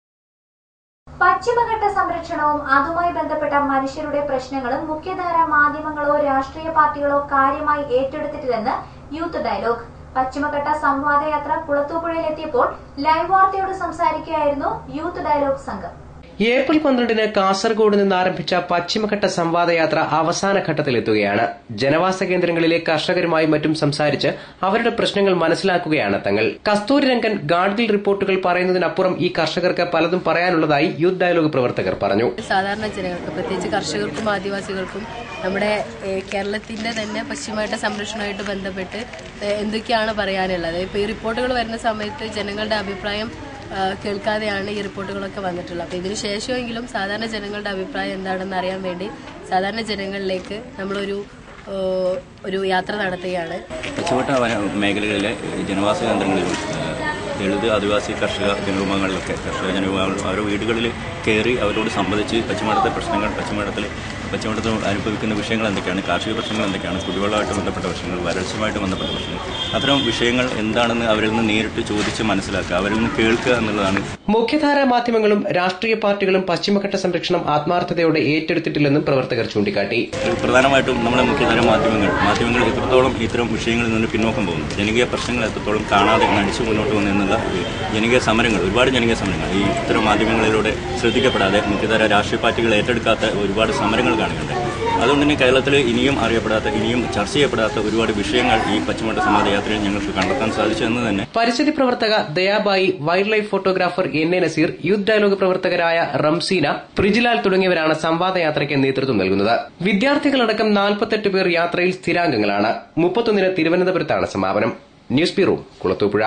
പശ്ചിമഘട്ട സംരക്ഷണവും അതുമായി ബന്ധപ്പെട്ട മനുഷ്യരുടെ പ്രശ്നങ്ങളും മുഖ്യധാര മാധ്യമങ്ങളോ രാഷ്ട്രീയ പാർട്ടികളോ കാര്യമായി ഏറ്റെടുത്തിട്ടില്ലെന്ന് യൂത്ത് ഡയലോഗ് പശ്ചിമഘട്ട സംവാദയാത്ര കുളത്തൂപ്പുഴയിലെത്തിയപ്പോൾ ലൈവ് വാർത്തയോട് സംസാരിക്കുകയായിരുന്നു യൂത്ത് ഡയലോഗ് സംഘം ഏപ്രിൽ പന്ത്രണ്ടിന് കാസർഗോഡ് നിന്ന് ആരംഭിച്ച പശ്ചിമഘട്ട സംവാദയാത്ര അവസാന ഘട്ടത്തിലെത്തുകയാണ് ജനവാസ കേന്ദ്രങ്ങളിലെ കർഷകരുമായി മറ്റും സംസാരിച്ച് അവരുടെ പ്രശ്നങ്ങൾ മനസ്സിലാക്കുകയാണ് തങ്ങൾ കസ്തൂരി രംഗൻ ഗാഡ്ഗിൽ റിപ്പോർട്ടുകൾ പറയുന്നതിനപ്പുറം ഈ കർഷകർക്ക് പലതും പറയാനുള്ളതായി യൂത്ത് ഡയലോഗ് പ്രവർത്തകർ പറഞ്ഞു സാധാരണ ജനങ്ങൾക്ക് പ്രത്യേകിച്ച് കർഷകർക്കും ആദിവാസികൾക്കും നമ്മുടെ ഏഹ്, കേരളത്തിന്റെ തന്നെ പശ്ചിമഘട്ട സംരക്ഷണവുമായിട്ട് ബന്ധപ്പെട്ട് ഏഹ്, എന്തൊക്കെയാണ് പറയാനുള്ളത് ഇപ്പോൾ ഈ റിപ്പോർട്ടുകൾ വരുന്ന സമയത്ത് ജനങ്ങളുടെ അഭിപ്രായം ആഹ്, കേൾക്കാതെയാണ് ഈ റിപ്പോർട്ടുകളൊക്കെ വന്നിട്ടുള്ളത് അപ്പോൾ ഇതിനു ശേഷമെങ്കിലും സാധാരണ ജനങ്ങളുടെ അഭിപ്രായം എന്താണെന്ന് അറിയാൻ വേണ്ടി സാധാരണ ജനങ്ങളിലേക്ക് നമ്മളൊരു ഏഹ്, ഒരു യാത്ര നടത്തുകയാണ് പശ്ചിമഘട്ട വന മേഖലകളിലെ ജനവാസ കേന്ദ്രങ്ങളിലും ഏഹ്, ദളിത് ആദിവാസി കർഷക ജനവിഭാഗങ്ങളിലൊക്കെ കർഷക ജനവിഭാഗങ്ങൾ അവരുടെ വീടുകളിൽ കയറി അവരോട് സംബന്ധിച്ച് പശ്ചിമഘട്ടത്തെ പ്രശ്നങ്ങൾ പശ്ചിമഘട്ടത്തിൽ പശ്ചിമഘട്ടത്തിൽ അനുഭവിക്കുന്ന വിഷയങ്ങൾ എന്തൊക്കെയാണ് കാർഷിക പ്രശ്നങ്ങൾ എന്തൊക്കെയാണ് കുടിവെള്ളമായിട്ട് ബന്ധപ്പെട്ട പ്രശ്നങ്ങൾ വരൾച്ചയുമായിട്ട് ബന്ധപ്പെട്ട പ്രശ്നങ്ങൾ അത്തരം വിഷയങ്ങൾ എന്താണെന്ന് അവരിൽ നിന്ന് നേരിട്ട് ചോദിച്ച് മനസ്സിലാക്കുക അവരിൽ നിന്ന് കേൾക്കുക എന്നുള്ളതാണ് മുഖ്യധാരാ മാധ്യമങ്ങളും രാഷ്ട്രീയ പാർട്ടികളും പശ്ചിമഘട്ട സംരക്ഷണം ആത്മാർത്ഥതയോടെ ഏറ്റെടുത്തിട്ടില്ലെന്നും പ്രവർത്തകർ ചൂണ്ടിക്കാട്ടി പ്രധാനമായിട്ടും നമ്മുടെ മുഖ്യധാര മാധ്യമങ്ങൾ മാധ്യമങ്ങൾ എത്രത്തോളം ഇത്തരം വിഷയങ്ങളിൽ നിന്ന് പിന്നോക്കം പോകുന്നു ജനകീയ പ്രശ്നങ്ങൾ എത്രത്തോളം കാണാതെ നടിച്ചു മുന്നോട്ട് പോകുന്നു എന്നുള്ള ഈ ജനകീയ സമരങ്ങൾ ഒരുപാട് ജനകീയ സമരങ്ങൾ ഈ ഇത്തരം മാധ്യമങ്ങളിലൂടെ ശ്രദ്ധിക്കപ്പെടാതെ മുഖ്യധാര രാഷ്ട്രീയ പാർട്ടികൾ ഏറ്റെടുക്കാത്ത ഒരുപാട് സമരങ്ങൾ കാണുന്നുണ്ട് അതുകൊണ്ട് തന്നെ കേരളത്തിൽ ഇനിയും അറിയപ്പെടാത്ത ഇനിയും ചർച്ച ചെയ്യപ്പെടാത്ത ഒരുപാട് വിഷയങ്ങൾ ഈ പശ്ചിമഘട്ട സമാധയാത്രയിൽ ഞങ്ങൾക്ക് കണ്ടെത്താൻ സാധിച്ചു എന്ന് തന്നെ പരിസ്ഥിതി പ്രവർത്തക Dayabai wild life photographer N A Naseer youth dialogue പ്രവർത്തകരായ റംസീന പ്രിജിലാൽ തുടങ്ങിയവരാണ് സംവാദയാത്രയ്ക്ക് നേതൃത്വം നൽകുന്നത് വിദ്യാർത്ഥികളടക്കം നാൽപ്പത്തെട്ട് പേർ യാത്രയിൽ സ്ഥിരാംഗങ്ങളാണ് മുപ്പത്തൊന്നിന് തിരുവനന്തപുരത്താണ് സമാപനം ന്യൂസ് ബ്യൂറോ കുളത്തൂപ്പുഴ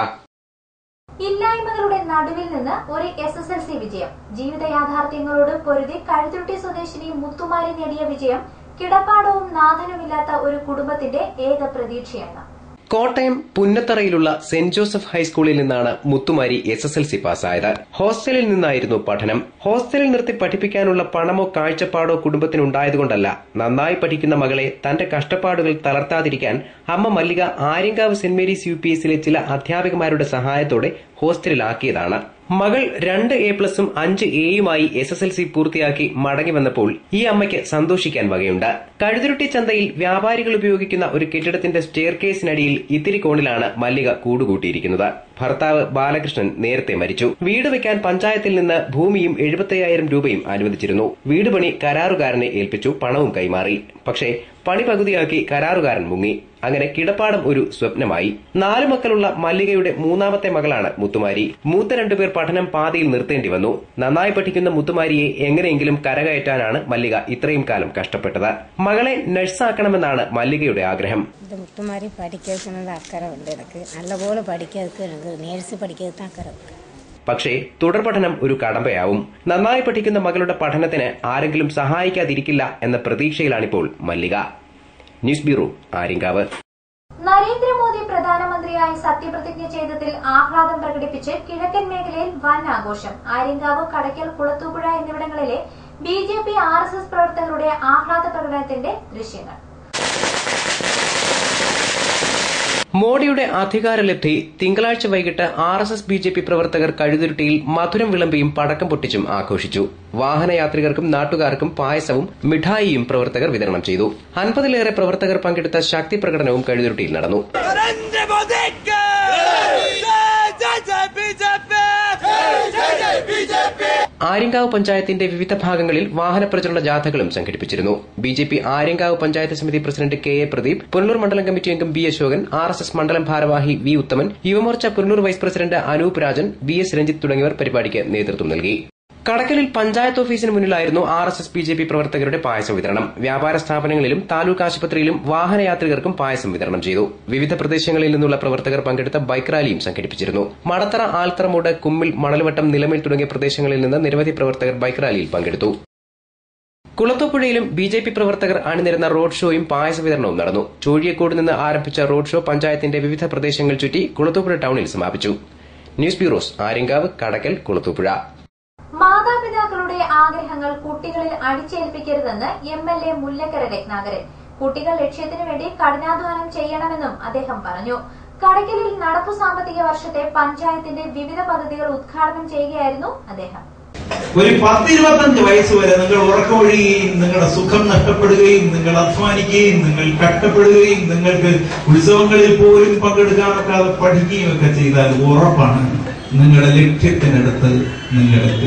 ഇല്ലായ്മകളുടെ നടുവിൽ നിന്ന് ഒരു എസ് എസ് എൽ സി വിജയം ജീവിത യാഥാർത്ഥ്യങ്ങളോട് പൊരുതി കഴുതുരുട്ടി സ്വദേശിനി മുത്തുമാരി നേടിയ വിജയം കിടപ്പാടവും നാഥനുമില്ലാത്ത ഒരു കുടുംബത്തിന്റെ ഏക പ്രതീക്ഷയാണ് കോട്ടയം പുന്നത്തറയിലുള്ള സെന്റ് ജോസഫ് ഹൈസ്കൂളിൽ നിന്നാണ് Muthumari S S L C പാസ്സായത് ഹോസ്റ്റലിൽ നിന്നായിരുന്നു പഠനം ഹോസ്റ്റലിൽ നിർത്തി പഠിപ്പിക്കാനുള്ള പണമോ കാഴ്ചപ്പാടോ കുടുംബത്തിനുണ്ടായതുകൊണ്ടല്ല നന്നായി പഠിക്കുന്ന മകളെ തന്റെ കഷ്ടപ്പാടുകൾ തളർത്താതിരിക്കാൻ അമ്മ മല്ലിക ആര്യങ്കാവ് സെന്റ് മേരീസ് യു പി എസിലെ ചില അധ്യാപികമാരുടെ സഹായത്തോടെ ഹോസ്റ്റലിലാക്കിയതാണ് മകൾ രണ്ട് എ പ്ലസും അഞ്ച് എയുമായി എസ് എസ് എൽ സി പൂർത്തിയാക്കി മടങ്ങി വന്നപ്പോൾ ഈ അമ്മയ്ക്ക് സന്തോഷിക്കാൻ വകയുണ്ട് കഴുതുരുട്ടി ചന്തയിൽ വ്യാപാരികൾ ഉപയോഗിക്കുന്ന ഒരു കെട്ടിടത്തിന്റെ സ്റ്റെയർ കേസിനടിയിൽ ഇത്തിരി കോണിലാണ് മല്ലിക കൂടുകൂട്ടിയിരിക്കുന്നത് ഭർത്താവ് ബാലകൃഷ്ണൻ നേരത്തെ മരിച്ചു വീട് വെക്കാൻ പഞ്ചായത്തിൽ നിന്ന് ഭൂമിയും എഴുപത്തയ്യായിരം രൂപയും അനുവദിച്ചിരുന്നു വീട് പണി കരാറുകാരനെ ഏൽപ്പിച്ചു പണവും കൈമാറി പക്ഷേ പണി പകുതിയാക്കി കരാറുകാരൻ മുങ്ങി അങ്ങനെ കിടപ്പാടം ഒരു സ്വപ്നമായി നാലു മക്കളുള്ള മല്ലികയുടെ മൂന്നാമത്തെ മകളാണ് മുത്തുമാരി മൂത്ത രണ്ടുപേർ പഠനം പാതിയിൽ നിർത്തേണ്ടി വന്നു നന്നായി പഠിക്കുന്ന മുത്തുമാരിയെ എങ്ങനെയെങ്കിലും കരകയറ്റാനാണ് മല്ലിക ഇത്രയും കാലം കഷ്ടപ്പെട്ടത് മകളെ നഴ്സാക്കണമെന്നാണ് മല്ലികയുടെ ആഗ്രഹം இந்த முத்து மாதிரி படிக்க வைக்கணும்னு அக்கறை உண்டு எனக்கு நல்லபோல படிக்கிறதுக்கு எனக்கு நேர்ஸ் படிக்கிறதுக்கு தான் அக்கறை இருக்கு പക്ഷേ തുടർ പഠനം ഒരു കടമ്പയാവും നന്നായി പഠിക്കുന്ന മകളുടെ പഠനത്തിന് ആരെങ്കിലും സഹായിക്കാതിരിക്കില്ല എന്ന പ്രതീക്ഷയിലാണിപ്പോൾ മല്ലിക ന്യൂസ് ബ്യൂറോ ആര്യങ്കാവ് നരേന്ദ്രമോദി പ്രധാനമന്ത്രിയായി സത്യപ്രതിജ്ഞ ചെയ്തതിൽ ആഹ്ലാദം പ്രകടിപ്പിച്ച് കിഴക്കൻ മേഖലയിൽ വൻ ആഘോഷം ആര്യങ്കാവ് കടയ്ക്കൽ കുളത്തൂപ്പുഴ എന്നിവിടങ്ങളിലെ B J P R S S പ്രവർത്തകരുടെ ആഹ്ലാദ പ്രകടനത്തിന്റെ ദൃശ്യങ്ങൾ മോഡിയുടെ അധികാരലബ്ധി തിങ്കളാഴ്ച വൈകിട്ട് R S S B J P പ്രവർത്തകർ കഴുതുരുട്ടിയിൽ മധുരം വിളമ്പിയും പടക്കം പൊട്ടിച്ചും ആഘോഷിച്ചു വാഹനയാത്രികർക്കും നാട്ടുകാർക്കും പായസവും മിഠായിയും പ്രവർത്തകർ വിതരണം ചെയ്തു അൻപതിലേറെ പ്രവർത്തകർ പങ്കെടുത്ത ശക്തി പ്രകടനവും കഴുതുരുട്ടിയിൽ നടന്നു ആര്യങ്കാവ് പഞ്ചായത്തിന്റെ വിവിധ ഭാഗങ്ങളിൽ വാഹന പ്രചരണ ജാഥകളും സംഘടിപ്പിച്ചിരുന്നു B J P Aryankavu panchayat സമിതി president K A Pradeep Punalur മണ്ഡലം കമ്മിറ്റി അംഗം B Ashokan R S S മണ്ഡലം ഭാരവാഹി V Uthaman Yuvamorcha Punalur vice president Anoop Rajan V S Ranjith തുടങ്ങിയവർ പരിപാടിക്ക് നേതൃത്വം നൽകി കടക്കലിൽ പഞ്ചായത്ത് ഓഫീസിന് മുന്നിലായിരുന്നു R S S B J P പ്രവർത്തകരുടെ പായസ വിതരണം വ്യാപാര സ്ഥാപനങ്ങളിലും താലൂക്ക് ആശുപത്രിയിലും വാഹനയാത്രികർക്കും പായസം വിതരണം ചെയ്തു വിവിധ പ്രദേശങ്ങളിൽ നിന്നുള്ള പ്രവർത്തകർ പങ്കെടുത്ത ബൈക്ക് റാലിയും സംഘടിപ്പിച്ചിരുന്നു മടത്തറ ആൽത്തറമൂട് കുമ്മിൽ മണൽവട്ടം നിലമേൽ തുടങ്ങിയ പ്രദേശങ്ങളിൽ നിന്ന് നിരവധി പ്രവർത്തകർ ബൈക്ക് റാലിയിൽ പങ്കെടുത്തു കുളത്തൂപ്പുഴയിലും ബി ജെ പി പ്രവർത്തകർ അണിനിരുന്ന റോഡ് ഷോയും പായസ വിതരണവും നടന്നു ചോഴിയക്കോട് നിന്ന് ആരംഭിച്ച റോഡ് ഷോ പഞ്ചായത്തിന്റെ വിവിധ പ്രദേശങ്ങൾ ചുറ്റി കുളത്തൂപ്പുഴ ടൌണിൽ സമാപിച്ചു ന്യൂസ് ബ്യൂറോസ് ആര്യങ്കാവ് കടക്കൽ കുളത്തൂപ്പുഴ മാതാപിതാക്കളുടെ ആഗ്രഹങ്ങൾ കുട്ടികളിൽ അടിച്ചേൽപ്പിക്കരുതെന്ന് M L A Mullakkara Ratnakaran കുട്ടികൾ ലക്ഷ്യത്തിനു വേണ്ടി കഠിനാധ്വാനം ചെയ്യണമെന്നും അദ്ദേഹം പറഞ്ഞു കടക്കലിൽ നടപ്പു സാമ്പത്തിക വർഷത്തെ പഞ്ചായത്തിന്റെ വിവിധ പദ്ധതികൾ ഉദ്ഘാടനം ചെയ്യുകയായിരുന്നു അദ്ദേഹം ഒരു പത്തിരുപത്തഞ്ച് വയസ്സ് വരെ നിങ്ങൾ ഉറക്കമൊഴിയുകയും നിങ്ങളുടെ സുഖം നഷ്ടപ്പെടുകയും നിങ്ങൾ അധ്വാനിക്കുകയും നിങ്ങൾ കഷ്ടപ്പെടുകയും നിങ്ങൾക്ക് ഉത്സവങ്ങളിൽ പോലും പങ്കെടുക്കാനൊക്കെ പഠിക്കുകയും ഒക്കെ ചെയ്താൽ ഉറപ്പാണ് നിങ്ങളുടെ ലക്ഷ്യത്തിനടുത്ത് നിങ്ങളെത്തി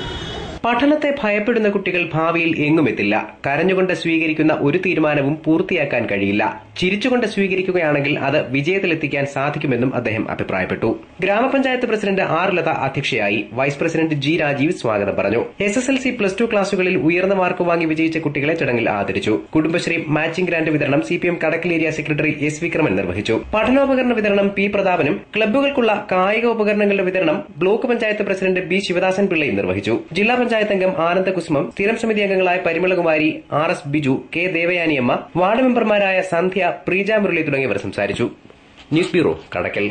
പഠനത്തെ ഭയപ്പെടുന്ന കുട്ടികൾ ഭാവിയിൽ എങ്ങുമെത്തില്ല കരഞ്ഞുകൊണ്ട് സ്വീകരിക്കുന്ന ഒരു തീരുമാനവും പൂർത്തിയാക്കാൻ കഴിയില്ല ചിരിച്ചുകൊണ്ട് സ്വീകരിക്കുകയാണെങ്കിൽ അത് വിജയത്തിലെത്തിക്കാൻ സാധിക്കുമെന്നും അദ്ദേഹം അഭിപ്രായപ്പെട്ടു ഗ്രാമപഞ്ചായത്ത് പ്രസിഡന്റ് ആർ ലത അധ്യക്ഷയായി വൈസ് പ്രസിഡന്റ് ജി രാജീവ് സ്വാഗതം പറഞ്ഞു S S L C plus two ക്ലാസുകളിൽ ഉയർന്ന മാർക്ക് വാങ്ങി വിജയിച്ച കുട്ടികളെ ചടങ്ങിൽ ആദരിച്ചു കുടുംബശ്രീ മാച്ചിംഗ് ഗ്രാന്റ് വിതരണം C P M Kadakkal area secretary S Vikraman നിർവഹിച്ചു പഠനോപകരണ വിതരണം പി പ്രതാപനും ക്ലബ്ബുകൾക്കുള്ള കായിക ഉപകരണങ്ങളുടെ വിതരണം block panchayat president B Sivadasan പിള്ളയും നിർവഹിച്ചു ജില്ലാ പഞ്ചായത്ത് അംഗം ആനന്ദകുസുമം സ്ഥിരം സമിതി അംഗങ്ങളായ Parimalakumari R S Biju K Devayaniamma ward മെമ്പർമാരായ സന്ധ്യ പ്രീജ മുരളി തുടങ്ങിയവർ സംസാരിച്ചു ന്യൂസ് ബ്യൂറോ കടക്കൽ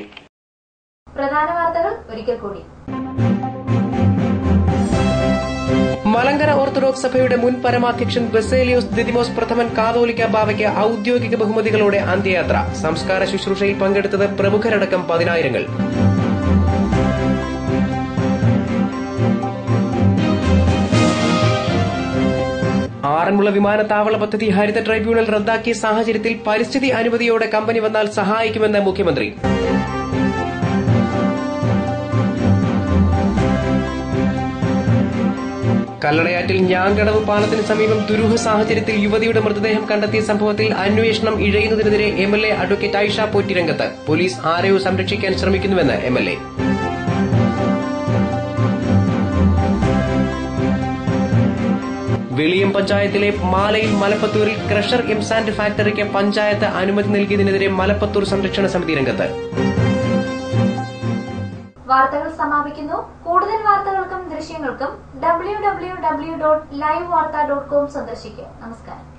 പ്രധാന വാർത്തകൾ ഒരിക്കൽ കൂടി മലങ്കര ഓർത്തഡോക്സ് സഭയുടെ മുൻ പരമാധ്യക്ഷൻ ബസേലിയോസ് ദിദിമോസ് പ്രഥമൻ കാതോലിക്ക ബാവയ്ക്ക് ഔദ്യോഗിക ബഹുമതികളോടെ അന്ത്യയാത്ര സംസ്കാര ശുശ്രൂഷയിൽ പങ്കെടുത്തത് പ്രമുഖരടക്കം പതിനായിരങ്ങൾ ആറന്മുള വിമാനത്താവള പദ്ധതി ഹരിത ട്രൈബ്യൂണൽ റദ്ദാക്കിയ സാഹചര്യത്തിൽ പരിസ്ഥിതി അനുമതിയോടെ കമ്പനി വന്നാൽ സഹായിക്കുമെന്ന് മുഖ്യമന്ത്രി കല്ലടയാറ്റിൽ ഞാങ്കടവ് പാലത്തിന് സമീപം ദുരൂഹ സാഹചര്യത്തിൽ യുവതിയുടെ മൃതദേഹം കണ്ടെത്തിയ സംഭവത്തിൽ അന്വേഷണം ഇഴയുന്നതിനെതിരെ M L A advocate Aisha Potti രംഗത്ത് പോലീസ് ആരെയോ സംരക്ഷിക്കാൻ ശ്രമിക്കുന്നുവെന്ന് എം എൽ എ വെളിയം പഞ്ചായത്തിലെ മാലയിൽ മലപ്പത്തൂരിൽ ക്രഷർ എംസാൻഡ് ഫാക്ടറിക്ക് പഞ്ചായത്ത് അനുമതി നൽകിയതിനെതിരെ മലപ്പത്തൂർ സംരക്ഷണ സമിതി രംഗത്ത് വാർത്തകൾ സമാപിക്കുന്നു കൂടുതൽ വാർത്തകൾക്കും ദൃശ്യങ്ങൾക്കും W W W dot live Vartha dot com സന്ദർശിക്കുക നമസ്കാരം